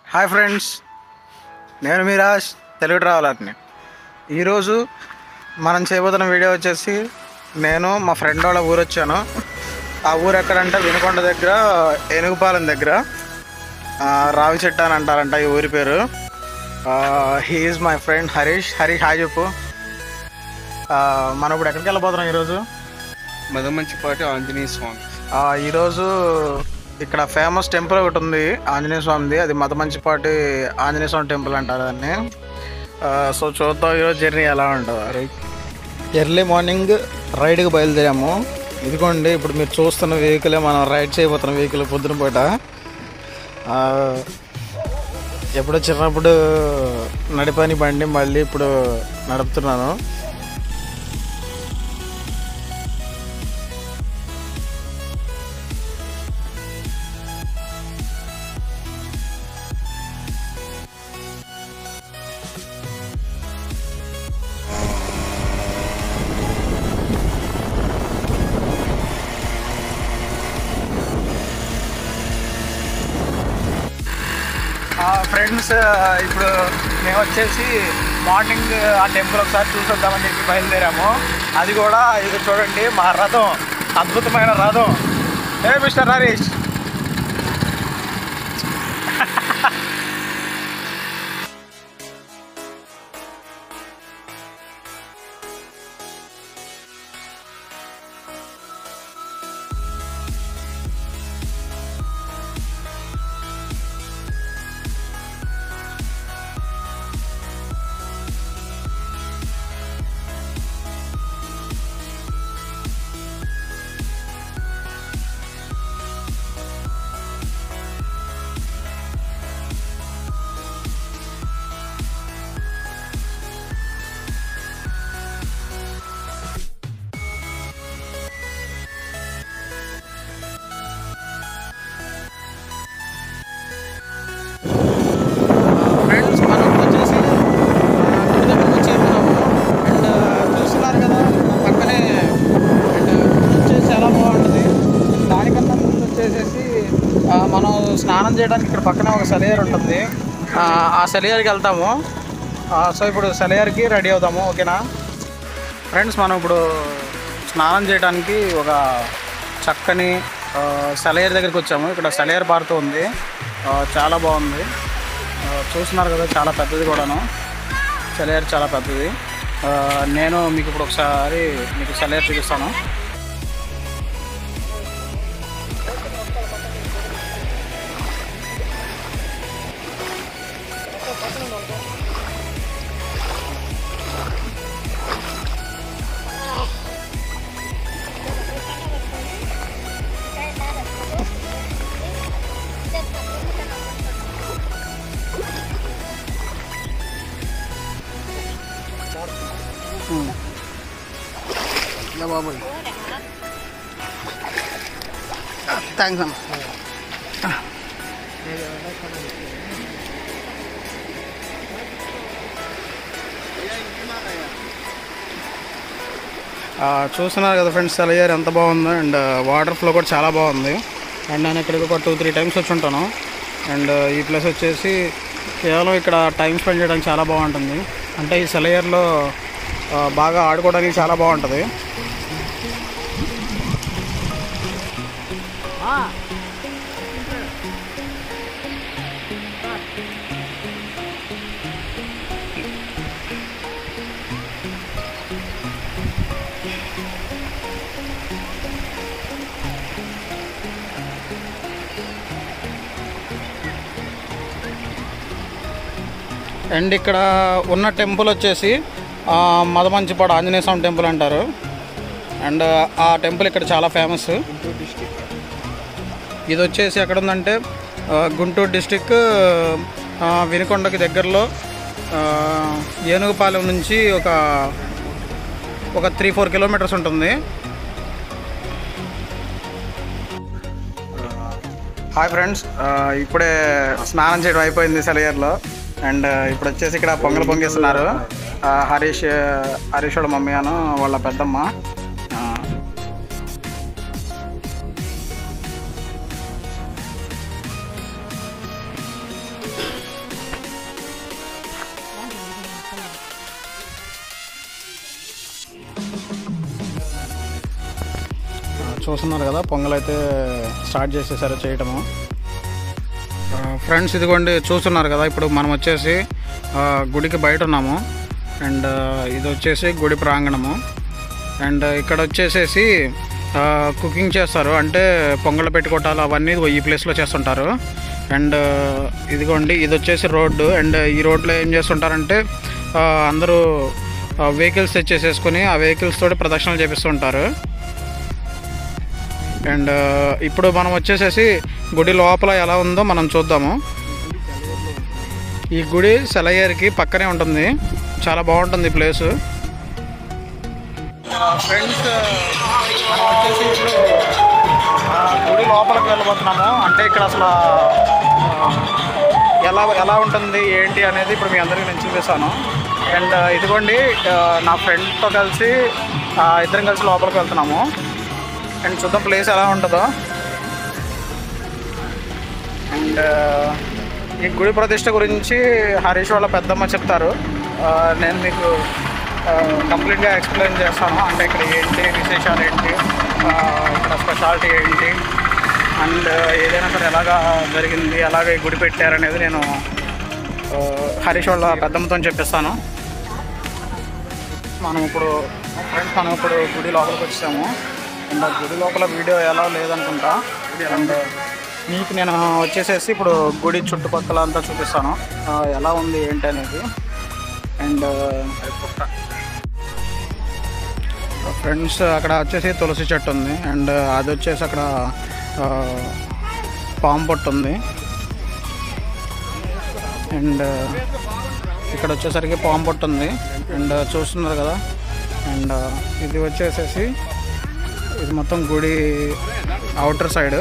Hi friends నేను మీరాజ్ తెలుగు ట్రావెలర్ని ఈరోజు మనం చేయబోతున్న వీడియో వచ్చేసి నేను మా ఫ్రెండ్ వాళ్ళ ఊరు వచ్చాను ఆ ఊరు ఎక్కడంటే వినుకొండ దగ్గర ఏనుగుపాలెం దగ్గర ఆ, రావి చెట్టు అని అంటారంట ఈ ఊరి పేరు he is my friend Harish Harish hi చెప్పు ఆ, మనం ఇప్పుడు ఎక్కడికి వెళ్ళబోతున్నాం ఈరోజు మదమంచిపాటి ఆంజనేయ స్వామి ఆ, ఈరోజు ఇక్కడ ఫేమస్ టెంపుల్ ఒకటి ఉంది ఆంజనేయ స్వామిది అది మతమంచిపాటి ఆంజనేయ స్వామి టెంపుల్ అంటారు దాన్ని ఆ, సో చూద్దాం ఈరోజు జర్నీ ఎలా ఉంటుంది ఎర్లీ మార్నింగ్ రైడ్కి బయలుదేరాము ఇదిగోండి ఇప్పుడు మీరు చూస్తున్న వెహికలే మనం రైడ్ చేయబోతున్న వెహికల్ పొద్దున పూట ఆ, ఎప్పుడో చిన్నప్పుడు నడిపని బండి మళ్ళీ ఇప్పుడు నడుపుతున్నాను ఫ్రెండ్స్ ఇప్పుడు మేము వచ్చేసి మార్నింగ్ ఆ టెంపుల్ ఒకసారి చూసొద్దామని చెప్పి బయలుదేరాము అది కూడా ఇది చూడండి మా రథం అద్భుతమైన రథం ఏ మిస్టర్ హరీష్ ఫ్రెండ్స్ మనం ఇప్పుడు వచ్చేసి గుడి దగ్గరకు చేరుకున్నాము అండ్ చూస్తున్నారు కదా మన పక్కనే అండ్ గుడి వచ్చేసి చాలా బాగుంటుంది దానికన్నా ముందు వచ్చేసేసి ఆ, మనం స్నానం చేయడానికి ఇక్కడ పక్కన ఒక సెలయర్ ఉంటుంది ఆ, ఆ సెలయర్కి వెళ్తాము ఆ, సో ఇప్పుడు సెలయర్కి రెడీ అవుతాము ఓకేనా ఫ్రెండ్స్ మనం ఇప్పుడు స్నానం చేయడానికి ఒక చక్కని ఆ, సెలయర్ దగ్గరికి వచ్చాము ఇక్కడ సెలయర్ పారుతూ ఉంది ఆ, చాలా బాగుంది ఆ, చూస్తున్నారు కదా చాలా పెద్దది కూడాను సెలయర్ చాలా పెద్దది ఆ, నేను మీకు ఇప్పుడు ఒకసారి మీకు సెలయర్ చూపిస్తాను బాబోయ్ థ్యాంక్స్ అమ్మ చూస్తున్నారు కదా ఫ్రెండ్స్ సెలయర్ ఎంత బాగుందో అండ్ వాటర్ ఫ్లో కూడా చాలా బాగుంది అండ్ నేను ఇక్కడికి ఒక టూ త్రీ టైమ్స్ వచ్చి ఉంటాను అండ్ ఈ ప్లేస్ వచ్చేసి కేవలం ఇక్కడ టైం స్పెండ్ చేయడానికి చాలా బాగుంటుంది అంటే ఈ సెలయర్లో ఆ, బాగా ఆడుకోవడానికి చాలా బాగుంటుంది అండ్ ఇక్కడ ఉన్న టెంపుల్ వచ్చేసి ఆ, మదమంచిపాడు ఆంజనేయ స్వామి టెంపుల్ అంటారు అండ్ ఆ టెంపుల్ ఇక్కడ చాలా ఫేమస్ ఇది వచ్చేసి ఎక్కడ ఉందంటే ఆ, గుంటూరు డిస్టిక్ ఆ, వినుకొండకి దగ్గరలో ఆ, ఏనుగుపాలెం నుంచి ఒక ఒక త్రీ ఫోర్ కిలోమీటర్స్ ఉంటుంది హాయ్ ఫ్రెండ్స్ ఇప్పుడే స్నానం చేయడం అయిపోయింది సెలయర్లో అండ్ ఇప్పుడు వచ్చేసి ఇక్కడ పొంగల్ పొంగిస్తున్నారు ఆ, హరీష్ హరీష్ వాళ్ళ మమ్మీ అను వాళ్ళ పెద్దమ్మ ఆ, చూస్తున్నారు కదా పొంగల్ అయితే స్టార్ట్ చేసేసారు చేయటము ఫ్రెండ్స్ ఇదిగోండి చూస్తున్నారు కదా ఇప్పుడు మనం వచ్చేసి ఆ, గుడికి బయట ఉన్నాము అండ్ ఇది వచ్చేసి గుడి ప్రాంగణము అండ్ ఇక్కడ వచ్చేసేసి ఆ, కుకింగ్ చేస్తారు అంటే పొంగల్ పెట్టుకోవటాలు అవన్నీ ఈ ప్లేస్లో చేస్తుంటారు అండ్ ఇదిగోండి ఇది వచ్చేసి రోడ్డు అండ్ ఈ రోడ్లో ఏం చేస్తుంటారంటే ఆ, అందరూ వెహికల్స్ తెచ్చేసేసుకొని ఆ వెహికల్స్ తోటి ప్రదక్షిణలు చేపిస్తుంటారు అండ్ ఇప్పుడు మనం వచ్చేసేసి గుడి లోపల ఎలా ఉందో మనం చూద్దాము ఈ గుడి సెలయేరుకి పక్కనే ఉంటుంది చాలా బాగుంటుంది ప్లేస్ ఫ్రెండ్స్ మనం వచ్చేసి ఇప్పుడు ఆ, గుడి లోపలికి వెళ్ళబోతున్నాము అంటే ఇక్కడ అసలు ఆ, ఎలా ఎలా ఉంటుంది ఏంటి అనేది ఇప్పుడు మీ అందరికీ నేను చూపిస్తాను అండ్ ఇదిగోండి ఆ, నా ఫ్రెండ్తో కలిసి ఆ, ఇద్దరం కలిసి లోపలికి వెళ్తున్నాము అండ్ చూద్దాం ప్లేస్ ఎలా ఉంటుందో అండ్ ఈ గుడి ప్రతిష్ట గురించి హరీష్ వాళ్ళ పెద్దమ్మ చెప్తారు ఆ, నేను మీకు కంప్లీట్గా ఎక్స్ప్లెయిన్ చేస్తాను అంటే ఇక్కడ ఏంటి విశేషాలు ఏంటి ఆ, ఇక్కడ స్పెషాలిటీ ఏంటి అండ్ ఏదైనా సరే ఎలాగా జరిగింది ఎలాగ ఈ గుడి పెట్టారనేది నేను ఆ, హరీష్ వాళ్ళ పెద్దమ్మతో చెప్పిస్తాను మనం ఇప్పుడు ఫ్రెండ్స్ మనం ఇప్పుడు గుడి లోపలికి వచ్చాము అండ్ ఆ గుడి లోపల వీడియో ఎలా లేదనుకుంటా అండ్ మీకు నేను వచ్చేసేసి ఇప్పుడు గుడి చుట్టుపక్కల అంతా చూపిస్తాను ఆ, ఎలా ఉంది ఏంటి అనేది అండ్ ఫ్రెండ్స్ అక్కడ వచ్చేసి తులసి చెట్టు ఉంది అండ్ అది వచ్చేసి అక్కడ ఆ, పాము పొట్టు ఉంది అండ్ ఇక్కడ వచ్చేసరికి పాము పొట్టు ఉంది అండ్ చూస్తున్నారు కదా అండ్ ఇది వచ్చేసేసి ఇది మొత్తం గుడి అవుటర్ సైడ్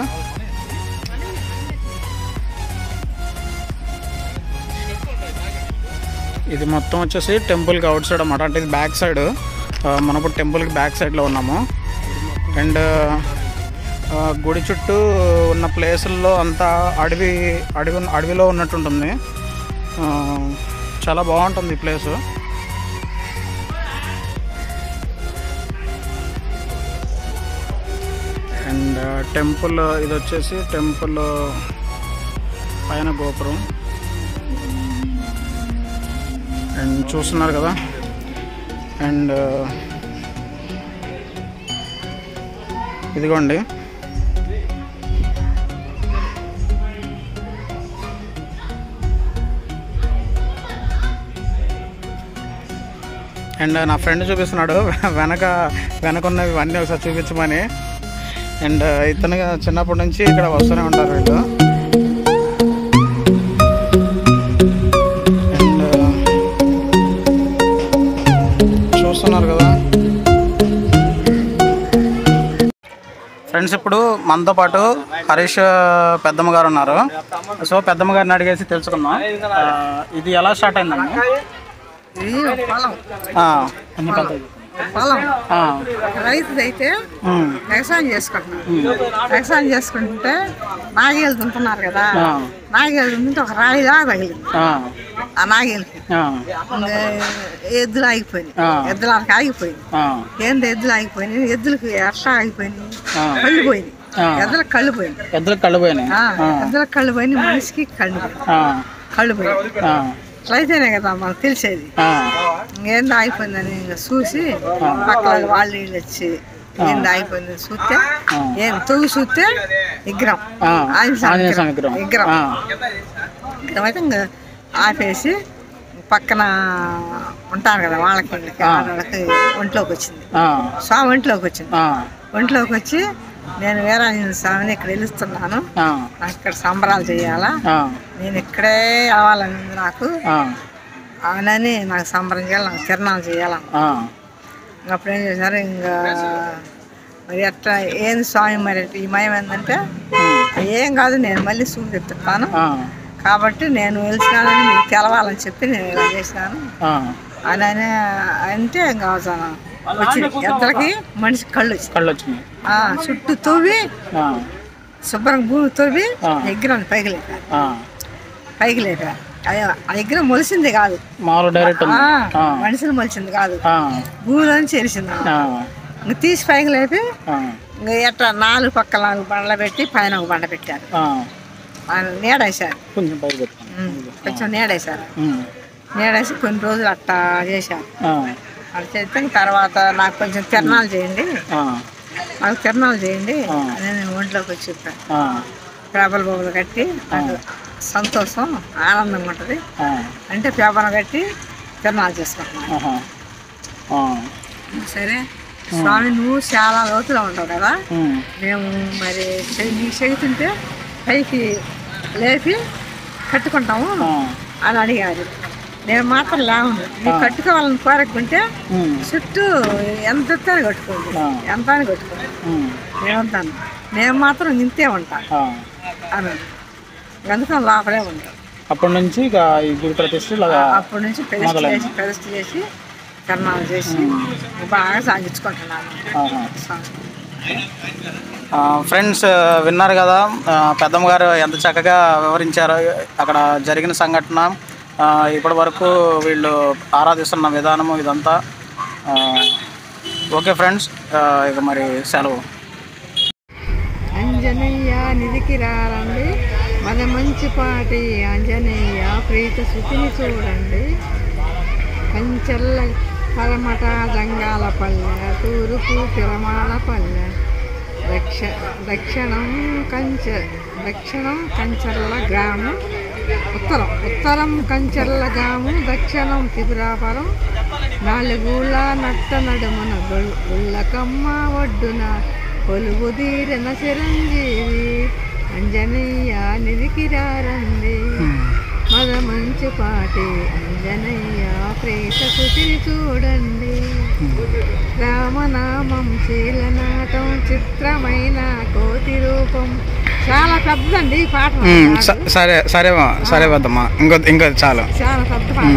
ఇది మొత్తం వచ్చేసి టెంపుల్కి అవుట్ సైడ్ అన్నమాట అంటే ఇది బ్యాక్ సైడ్ మనం ఇప్పుడు టెంపుల్కి బ్యాక్ సైడ్లో ఉన్నాము అండ్ ఆ, గుడి చుట్టూ ఉన్న ప్లేసుల్లో అంతా అడవి అడవి అడవిలో ఉన్నట్టుంటుంది ఆ, చాలా బాగుంటుంది ఈ ప్లేసు అండ్ టెంపుల్ ఇది వచ్చేసి టెంపుల్ పైన గోపురం అండ్ చూస్తున్నారు కదా అండ్ ఇదిగోండి అండ్ నా ఫ్రెండ్ చూపిస్తున్నాడు వెనక వెనక ఉన్నవి ఇవన్నీ ఒకసారి చూపించమని అండ్ ఇతను చిన్నప్పటి నుంచి ఇక్కడ వస్తూనే ఉంటారు వీళ్ళు అండ్ చూస్తున్నారు కదా ఫ్రెండ్స్ ఇప్పుడు మనతో పాటు హరీష్ పెద్దమ్మ గారు ఉన్నారు సో పెద్దమ్మ గారిని అడిగేసి తెలుసుకుందాం ఆ, ఇది ఎలా స్టార్ట్ అయిందండి ఇది పొలం ఆ, అన్ని పెద్దవి. పొలం ఆ, రైతుది అయితే ఉమ్, వ్యవసాయం చేసుకుంటున్నారు వ్యవసాయం చేసుకుంటుంటే నాగేలు దుంటున్నారు కదా ఆ, నాగేలు దుంటుంటే ఒక రాయిలా తగిలింది ఆ, ఆ నాగేలకి ఆ, ఇంకా ఎద్దులు ఆగిపోయినాయి ఆ. ఎద్దులకి ఆగిపోయింది ఆ, ఏంది ఎద్దులు ఆగిపోయినాయి ఎద్దులకి ఎట్లా ఆగిపోయినాయి ఆ. కళ్ళు పోయినాయి ఆ. ఎద్దులకు కళ్ళు పోయినాయి ఎద్దులకు కళ్ళు పోయినాయి ఆ, ఆ, ఎద్దులకు కళ్ళు పోయినాయి మనిషికి కళ్ళు పోయినాయి ఆ, కళ్ళు పోయినాయి ఆ, అట్లా అయితేనే కదా మనకు తెలిసేది ఆ, ఏంది ఆగిపోయిందని ఇంకా చూసి పక్కన వాళ్ళు వీళ్ళు వచ్చి ఏంది ఆగిపోయింది చూస్తే ఆ. ఏం తొగి చూస్తే విగ్రహం ఆ, ఆంజనేయ స్వామి ఆంజనేయ స్వామి విగ్రహం విగ్రహం ఆ, విగ్రహం అయితే ఇంకా ఆపేసి పక్కన ఉంటారు కదా వాళ్ళకి వీళ్ళకి వాళ్ళకి ఒంట్లోకి వచ్చింది ఆ, స్వామి ఒంట్లోకి వచ్చింది ఆ, ఒంట్లోకి వచ్చి నేను వీరాంజనేయ స్వామిని ఇక్కడ వెలుస్తున్నాను ఆ, నాకు ఇక్కడ సంబరాలు చేయాలా ఆ, నేను ఇక్కడే రావాలని ఉంది నాకు ఆ, అవునని నాకు సంబరం చేయాలి నాకు తిరణాలు చేయాలని ఆ, ఇంకా అప్పుడు ఏం చేశారు ఇంకా మరి అట్లా ఏంది స్వామి మరి ఈ మయం ఏంటంటే ఏం కాదు నేను మళ్ళీ చూపిస్తాను ఆ, కాబట్టి నేను వెళ్తున్నానని మీకు తెలవాలని చెప్పి నేను ఇలా చేసినాను ఆ, అని అని అంటే ఇంకా అవసరం వచ్చింది ఎద్దలకి మనిషి కళ్ళు వచ్చింది కళ్ళు వచ్చినాయి ఆ, చుట్టూ తవ్వి ఆ, శుభ్రం భూమి తవ్వి ఆ. విగ్రహం పైకి లేపారు ఆ, పైకి లేపారు అయ్యో, ఆ విగ్రహం మొలిసింది కాదు మామూలు డైరెక్ట్ ఉంది ఆ, ఆ, మనిషిని మొలిచింది కాదు ఆ, భూమిలో నుంచి వెలిసింది ఆ, ఇంక తీసి పైకి లేపి ఆ, ఇంక ఎట్లా నాలుగు పక్కల నాలుగు బండ్లు పెట్టి పైన ఒక బండ పెట్టారు ఆ, ఆ నీడేశారు కొంచెం పైకి పెట్టుకోండి ఉమ్, కొంచెం నీడేశారు ఉమ్, నీడేసి కొన్ని రోజులు అట్టా చేశారు ఆ, అట్లా చేస్తే ఇంక తర్వాత నాకు కొంచెం తిరణాలు చేయండి ఆ, నాకు తిరణాలు చేయండి ఆ. అని నేను ఒంట్లోకి వచ్చి చెప్పాను ఆ, పేపర్ బొమ్మలు కట్టి నాకు సంతోషం ఆనందంగా ఉంటుంది ఆ, అంటే పేపర్ కట్టి తిరణాలు చేసుకుంటున్నాను ఆహా, ఆ, సరే స్వామి నువ్వు చాలా లోతులో ఉంటావు కదా ఉమ్, మేము మరి చెయ్యి- నీకు చెబుతుంటే పైకి లేపి కట్టుకుంటాము ఆ, అని అడిగారు నేను మాత్రం లేవును నీకు కట్టుకోవాలని కోరకుంటే ఉమ్, చుట్టూ ఎంత ఎత్తే అని కట్టుకోండి ఆ. ఎంత అని కట్టుకోండి ఉమ్, నేనుంటాను నేను మాత్రం ఇంతే ఉంటా ఆ. అని అందుకని లోపలే ఉంటాను అప్పటి నుంచి ఇక ఈ గుడి ప్రతిష్ట ఇలాగా అప్పటి నుంచి పెరస్ట్ చేసి పెరస్ట్ చేసి కర్మాలు చేసి బాగా సాగించుకుంటున్నాను ఆహా. స్వామి. ఫ్రెండ్స్ విన్నారు కదా ఆ, పెద్దమ్మ గారు ఎంత చక్కగా వివరించారో అక్కడ జరిగిన సంఘటన ఆ, ఇప్పటి వరకు వీళ్ళు ఆరాధిస్తున్న విధానము ఇదంతా ఆ, ఓకే ఫ్రెండ్స్ ఆ, ఇక మరి సెలవు అంజనయ్య నిధికి రారండి మన మంచి పాటి ఆంజనేయ ప్రీత శృతిని చూడండి కంచెల్ల పరమట జంగాల పల్లె తూర్పు పిరమాల పల్లె దక్ష దక్షిణం కంచ దక్షిణం కంచర్ల గ్రామం ఉత్తరం ఉత్తరం కంచర్ల గ్రామం దక్షిణం త్రిపురాపురం నాలుగుల నట్ట నడుమన గొల్- గుళ్ళకమ్మ ఒడ్డున కొలువు తీరిన చిరంజీవి అంజనయ్య నిధికి రారండి మద మంచి పాటి అంజనయ్య ప్రేత కృతిని చూడండి రామనామం శీలనాటం చిత్రమైన కోతి రూపం చాలా పెద్దదండి ఈ పాట నాకు రాదు. సరే సరే సరే వద్దమ్మా ఇంకో ఇంకో చాలు చాలా పెద్ద పాట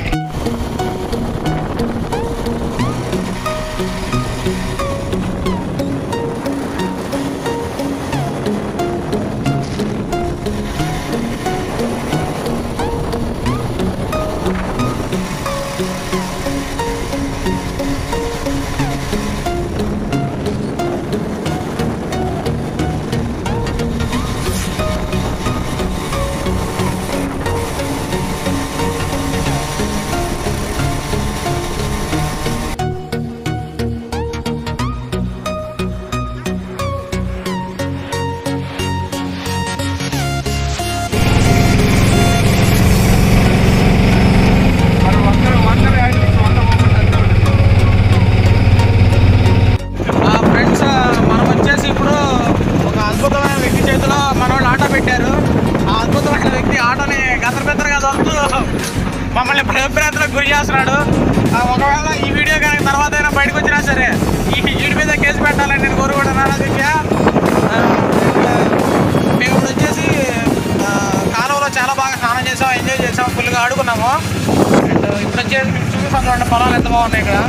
ఫ్రెండ్స్ మనం వచ్చేసి ఇప్పుడు ఒక అద్భుతమైన వ్యక్తి చేతిలో మన వాళ్ళు ఆటో పెట్టారు ఆ అద్భుతమైన వ్యక్తి ఆటోని గతర బెత్తరగా దొరుకుతూ మమ్మల్ని భయభ్రాంతులకు గురి చేస్తున్నాడు ఆ, ఒకవేళ ఈ వీడియో కనుక తర్వాత అయినా బయటకు వచ్చినా సరే ఈ వీడి మీద కేసు పెట్టాలని నేను కోరుకుంటున్నాను దివ్య ఆ, మేము ఇప్పుడు వచ్చేసి ఆ, కాలువలో చాలా బాగా స్నానం చేసాం ఎంజాయ్ చేసాం ఫుల్గా ఆడుకున్నాము అండ్ ఇప్పుడు వచ్చేసి మేము చూపిస్తాం చూడండి పొలాలు ఎంత బాగున్నాయి ఇక్కడ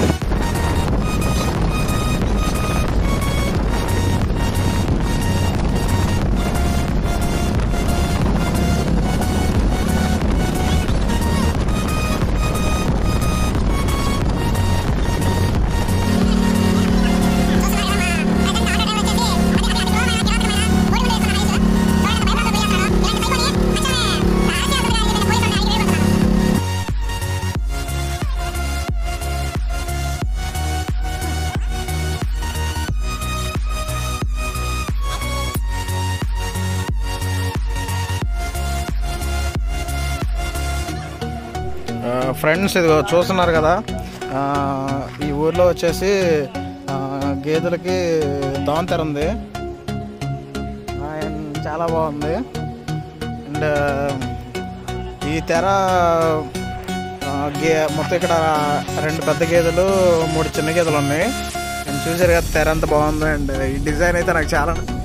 ఫ్రెండ్స్ ఇదిగో చూస్తున్నారు కదా ఆ, ఈ ఊర్లో వచ్చేసి ఆ, గేదెలకి దాన్ తెర ఉంది అండ్ చాలా బాగుంది అండ్ ఈ తెర ఆ, గే మొత్తం ఇక్కడ రెండు పెద్ద గేదెలు మూడు చిన్న గేదెలు ఉన్నాయి అండ్ చూసారు కదా తెర ఎంత బాగుంది అండ్ ఈ డిజైన్ అయితే నాకు చాలా